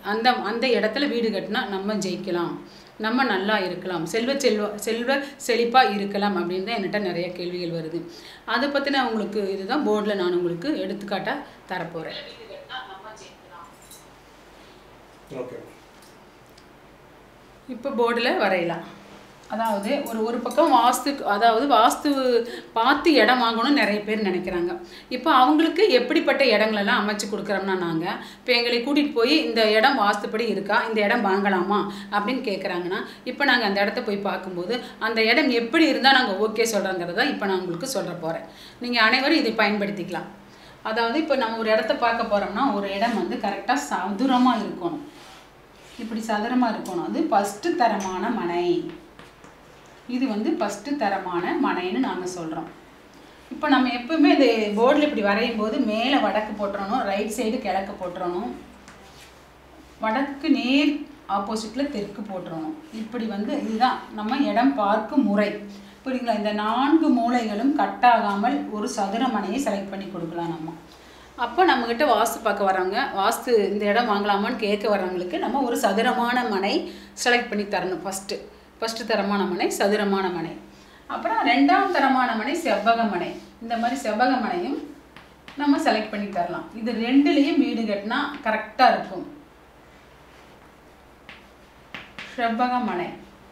அந்த அந்த இடத்துல வீடு கட்டினா நம்ம ஜெயிக்கலாம் நம்ம நல்லா இருக்கலாம் செல்வ செல்வ செல்வ செழிப்பாக இருக்கலாம் அப்படின்னு தான் என்கிட்ட நிறைய கேள்விகள் வருது அதை பற்றின உங்களுக்கு இதுதான் போர்டில் நான் உங்களுக்கு எடுத்துக்காட்டாக தரப்போகிறேன் ஓகே இப்போ போர்டில் வரையலாம் அதாவது ஒரு ஒரு பக்கம் வாஸ்து அதாவது வாஸ்து பார்த்து இடம் வாங்கணும்னு நிறைய பேர் நினைக்கிறாங்க இப்போ அவங்களுக்கு எப்படிப்பட்ட இடங்களெல்லாம் அமைச்சு கொடுக்குறோம்னா நாங்கள் இப்போ எங்களை கூட்டிகிட்டு போய் இந்த இடம் வாஸ்துப்படி இருக்கா இந்த இடம் வாங்கலாமா அப்படின்னு கேட்குறாங்கன்னா இப்போ நாங்கள் அந்த இடத்த போய் பார்க்கும்போது அந்த இடம் எப்படி இருந்தால் நாங்கள் ஓகே சொல்கிறோங்கிறத இப்போ நான் உங்களுக்கு சொல்ல போகிறேன் நீங்கள் அனைவரும் இதை பயன்படுத்திக்கலாம் அதாவது இப்போ நம்ம ஒரு இடத்த பார்க்க போகிறோம்னா ஒரு இடம் வந்து கரெக்டாக சதுரமாக இருக்கணும் இப்படி சதுரமாக இருக்கணும் அது ஃபஸ்ட்டு தரமான மனை இது வந்து ஃபஸ்ட்டு தரமான மனைன்னு நாங்கள் சொல்கிறோம் இப்போ நம்ம எப்பவுமே இது போர்டில் இப்படி வரையும் போது மேலே வடக்கு போட்டுறணும் ரைட் சைடு கிழக்கு போட்டுறணும் வடக்கு நேர் ஆப்போசிட்டில் தெற்கு போட்டுறணும் இப்படி வந்து இதுதான் நம்ம இடம் பார்க்கும் முறை புரியுங்களா இந்த நான்கு மூலைகளும் கட்டாகாமல் ஒரு சதுர மனையை செலக்ட் பண்ணி கொடுக்கலாம் நம்ம அப்போ நம்மக்கிட்ட வாஸ்து பார்க்க வர்றவங்க வாஸ்து இந்த இடம் வாங்கலாமான்னு கேட்க வர்றவங்களுக்கு நம்ம ஒரு சதுரமான மனை செலக்ட் பண்ணி தரணும் ஃபஸ்ட்டு ஃபஸ்ட்டு தரமான மனை சதுரமான மனை அப்புறம் ரெண்டாம் தரமான மனை செவ்வக மனை இந்த மாதிரி செவ்வக மனையும் நம்ம செலக்ட் பண்ணி தரலாம் இது ரெண்டுலேயும் வீடு கட்டினா கரெக்டாக இருக்கும் செவ்வக மனை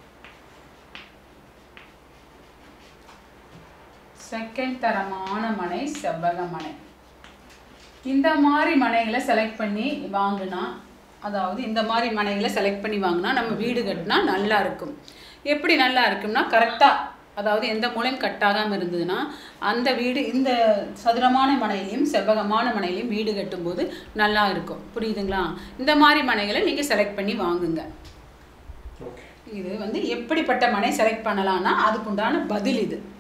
செகண்ட் தரமான மனை செவ்வக மனை இந்த மாதிரி மனைகளை செலக்ட் பண்ணி வாங்கினா அதாவது இந்த மாதிரி மனைகளை செலக்ட் பண்ணி வாங்கினா நம்ம வீடு கட்டினா நல்லா இருக்கும் எப்படி நல்லா இருக்கும்னா கரெக்டாக அதாவது எந்த மூலையும் கட்டாகாமல் இருந்ததுன்னா அந்த வீடு இந்த சதுரமான மனையிலையும் செவ்வகமான மனையிலையும் வீடு கட்டும்போது நல்லா இருக்கும் புரியுதுங்களா இந்த மாதிரி மனைகளை நீங்கள் செலக்ட் பண்ணி வாங்குங்க ஓகே இது வந்து எப்படிப்பட்ட மனை செலக்ட் பண்ணலான்னா அதுக்குண்டான பதில் இது